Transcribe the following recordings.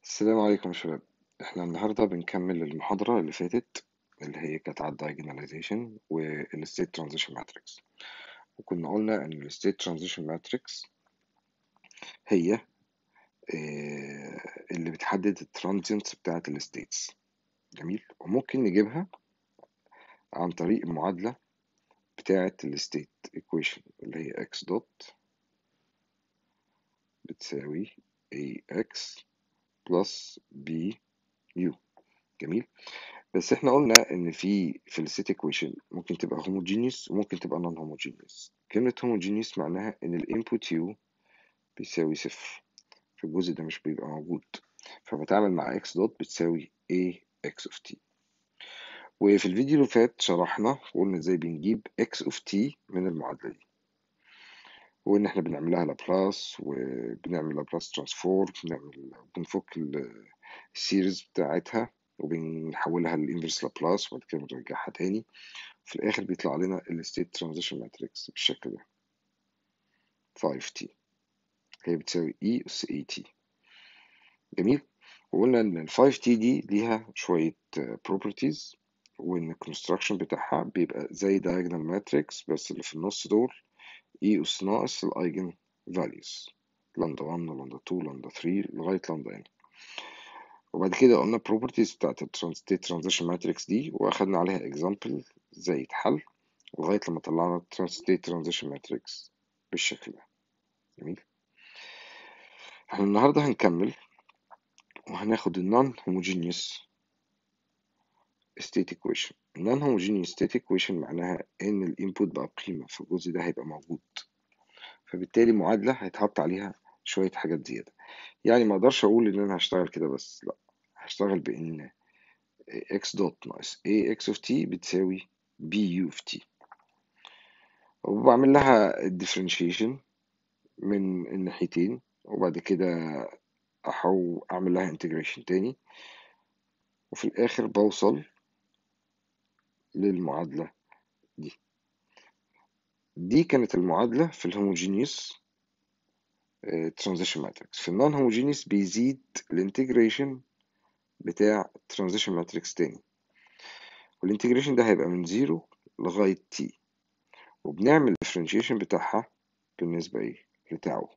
السلام عليكم يا شباب احنا النهاردة بنكمل المحاضرة اللي فاتت اللي هي كانت على diagonalization وال state transition matrix وكنا قلنا ان ال state transition matrix هي آه، اللي بتحدد الترانزينتس بتاعة ال states جميل وممكن نجيبها عن طريق المعادلة بتاعة ال state equation اللي هي x dot بتساوي ax بلس بي يو جميل بس احنا قلنا ان في في الست equation ممكن تبقى homogeneous وممكن تبقى non homogeneous كلمة homogeneous معناها ان الانبوت يو بيساوي صفر في الجزء ده مش بيبقى موجود فبتعامل مع x دوت بتساوي a x of t وفي الفيديو اللي فات شرحنا وقلنا ازاي بنجيب x of t من المعادلة دي وان احنا بنعملها لابلاس وبنعمل لابلاس ترانسفورم بنعمل بنفك ال- السيريز بتاعتها وبنحولها للانفرس لابلاس وبعد كده بنرجعها تاني في الاخر بيطلع لنا الستيت ترانزيشن ماتريكس بالشكل ده 5t هي بتساوي e اس اي تي جميل وقلنا ان ال 5t دي ليها شوية properties وان الكونستراكشن بتاعها بيبقى زي diagonal matrix بس اللي في النص دول e اس ناقص الايجن values لامدا 1 لامدا 2 لامدا 3 لغاية لامدا n وبعد كده قلنا properties بتاعت ال state transition matrix دي واخدنا عليها example ازاي يتحل لغاية لما طلعنا state transition matrix بالشكل ده جميل احنا النهاردة هنكمل وهناخد ال non homogeneous state equation ال non homogeneous state equation معناها ان الانبوت بقى بقيمة فالجزء ده هيبقى موجود فبالتالي معادلة هيتحط عليها شوية حاجات زيادة يعني ما اقدرش اقول ان انا هشتغل كده بس لا هشتغل بان x دوت ناقص ax of t بتساوي bu of t وبعمل لها differentiation من الناحيتين وبعد كده أحو أعمل لها integration تاني وفي الآخر بوصل للمعادلة دي دي كانت المعادلة في الهوموجينيوس transition matrix في النون homogeneous بيزيد الانتجريشن بتاع transition matrix تاني والانتجريشن ده هيبقى من زيرو لغاية t وبنعمل differentiation بتاعها بالنسبة ايه لتاو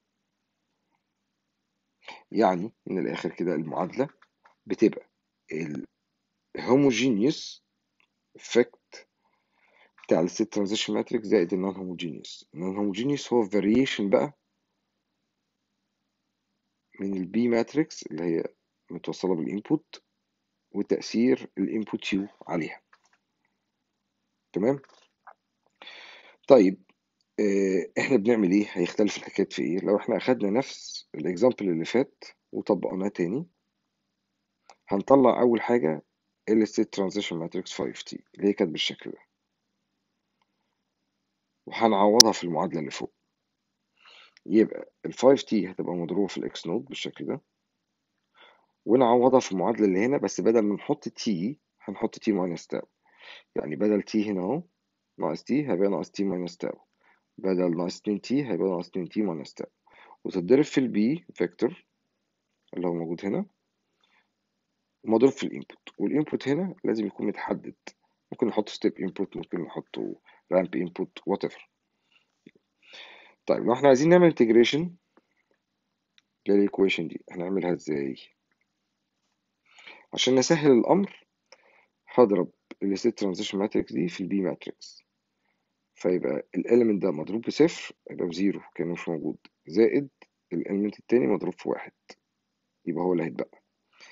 يعني من الآخر كده المعادلة بتبقى ال homogeneous effect بتاع ال state transition matrix زائد ال non homogeneous ال non homogeneous هو variation بقى من ال B matrix اللي هي متوصلة بالinput وتأثير الانبوت U عليها تمام طيب آه، احنا بنعمل ايه هيختلف الحكاية في ايه لو احنا اخدنا نفس الاكزامبل اللي فات وطبقناه تاني هنطلع اول حاجة ال state transition matrix 5t اللي هي كانت بالشكل ده وهنعوضها في المعادلة اللي فوق يبقى ال 5t هتبقى مضروبة في الاكس نود بالشكل ده ونعوضها في المعادلة اللي هنا بس بدل ما نحط t هنحط t minus تاو يعني بدل t هنا اهو ناقص t هيبقى ناقص t minus تاو بدل ناقص 2t هيبقى ناقص 2t minus تاو وتتضرب في البي فيكتور اللي هو موجود هنا ومضروب في الانبوت والانبوت هنا لازم يكون متحدد ممكن نحط ستيب انبوت ممكن نحطه رامب انبوت وات ايفر طيب لو احنا عايزين نعمل انتجريشن للايكويشن دي هنعملها ازاي عشان نسهل الامر هضرب الستيت ترانزيشن ماتريكس دي في البي ماتريكس فيبقى الاليمنت ده مضروب بصفر يبقى بزيرو كانه مش موجود زائد الاليمنت التاني مضروب في واحد يبقى هو اللي هيتبقى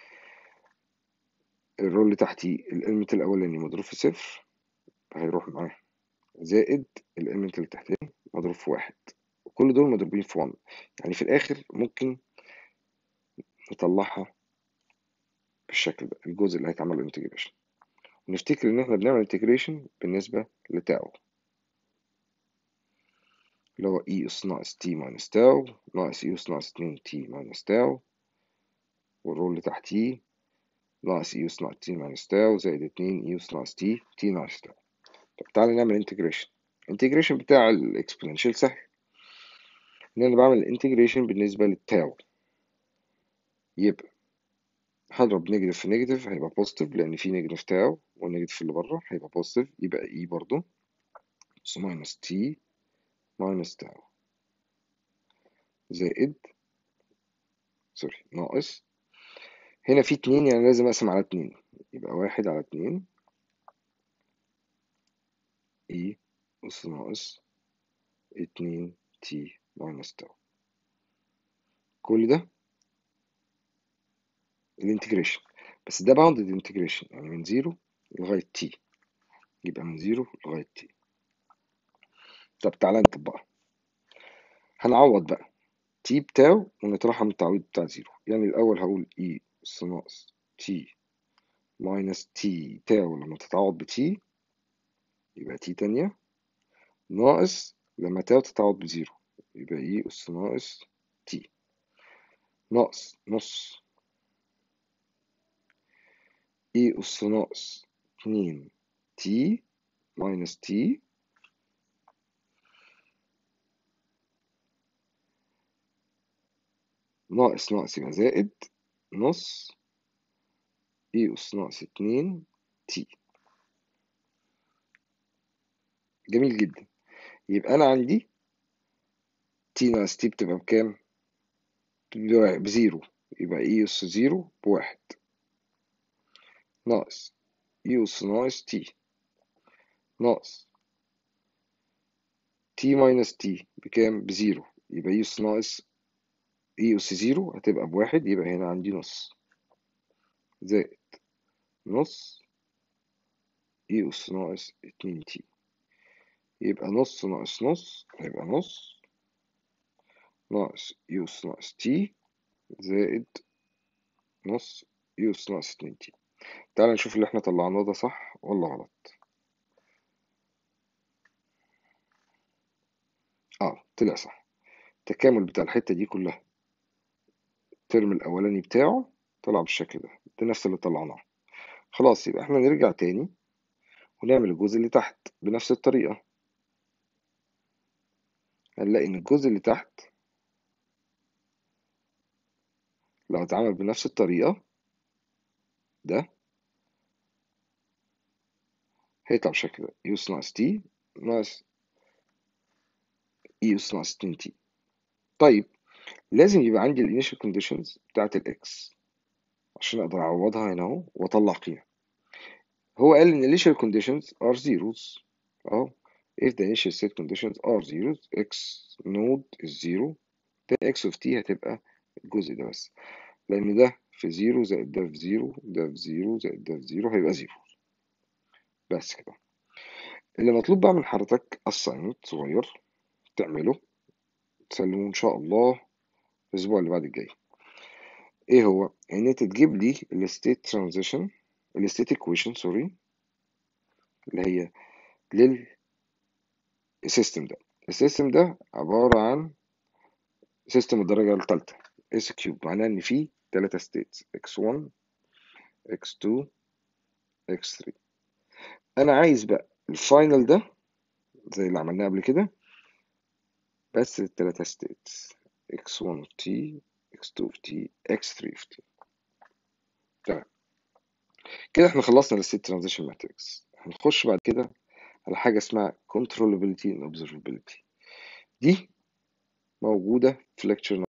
الرول اللي تحتيه الاليمنت الاولاني مضروب في صفر هيروح معاه زائد الاليمنت اللي تحتاني مضروب في واحد وكل دول مضروبين في 1 يعني في الاخر ممكن نطلعها بالشكل ده الجزء اللي هيتعمل له انتجريشن ونفتكر ان احنا بنعمل انتجريشن بالنسبة لتاو اللي هو e اس ناقص t ماينس تاو ناقص e اس ناقص 2 t ماينس تاو والرول اللي تحتيه ناقص e اس ناقص t ماينس تاو زائد 2 e اس ناقص t t ناقص تاو طب تعالى نعمل انتجريشن الانتجريشن بتاع الاكسبوننشال سهل ان انا بعمل انتجريشن بالنسبة للتاو يبقى هضرب نيجاتيف في نيجاتيف هيبقى بوزيتيف لان في نيجاتيف تاو والنيجاتيف اللي بره هيبقى بوزيتيف يبقى اي برضو بس ماينس تي ماينس تاو زائد سوري ناقص هنا في اتنين يعني لازم اقسم على اتنين يبقى واحد على اتنين اي أس ناقص اتنين تي ماينس تاو كل ده الانتجريشن بس ده باوندد انتجريشن يعني من زيرو لغاية تي يبقى من زيرو لغاية تي طب تعالى نكتب بقى هنعوض بقى تي بتاو ونطرحها من التعويض بتاع زيرو يعني الأول هقول اي أس ناقص تي ماينس تي تاو لما تتعوض بتي يبقى تي تانية ناقص لما تاو تتعوض بزيرو يبقى اي أس ناقص تي ناقص نص اي أس ناقص اتنين تي ماينس تي ناقص ناقص يبقى زائد نص اي أس ناقص اتنين تي جميل جدا يبقى أنا عندي تي ناقص تي بتبقى بكام؟ بزيرو يبقى اي أس زيرو بواحد ناقص اي أس ناقص تي ناقص تي ماينس تي بكام؟ بزيرو يبقى اي أس ناقص اي أس زيرو هتبقى بواحد يبقى هنا عندي نص زائد نص اي أس ناقص اتنين تي يبقى نص ناقص نص هيبقى نص ناقص اي أس ناقص تي زائد نص اي أس ناقص اتنين تي تعال نشوف اللي احنا طلعناه ده صح ولا غلط اه طلع صح التكامل بتاع الحتة دي كلها الترم الأولاني بتاعه طلع بالشكل ده ده نفس اللي طلعناه خلاص يبقى احنا نرجع تاني ونعمل الجزء اللي تحت بنفس الطريقة هنلاقي إن الجزء اللي تحت لو اتعمل بنفس الطريقة ده هيطلع بالشكل ده يوس ناقص تي ناقص يوس ناقص 2 تي طيب لازم يبقى عندي الانيشال كونديشنز بتاعت الاكس عشان اقدر اعوضها هنا اهو واطلع قيمة هو قال ان initial conditions are zeros اهو if the initial set conditions are zeros x node is zero then x of t هتبقى الجزء ده بس لان ده في زيرو زائد ده في زيرو ده في زيرو زائد ده في زيرو هيبقى زيرو بس كده اللي مطلوب بقى من حضرتك assignment صغير تعمله تسلمه ان شاء الله الاسبوع اللي بعد الجاي ايه هو ان انت تجيب لي الستيت ترانزيشن الستيت equation سوري اللي هي للسيستم ده السيستم ده عبارة عن سيستم الدرجة الثالثة اس كيوب معناه ان فيه ثلاثة ستيتس x1 x2 x3 انا عايز بقى الفاينل ده زي اللي عملناه قبل كده بس الثلاثة ستيتس x1 of t x2 of t x3 of t تمام كده احنا خلصنا الستيت ترانزيشن ماتريكس هنخش بعد كده على حاجة اسمها controllability and observability دي موجودة في lecture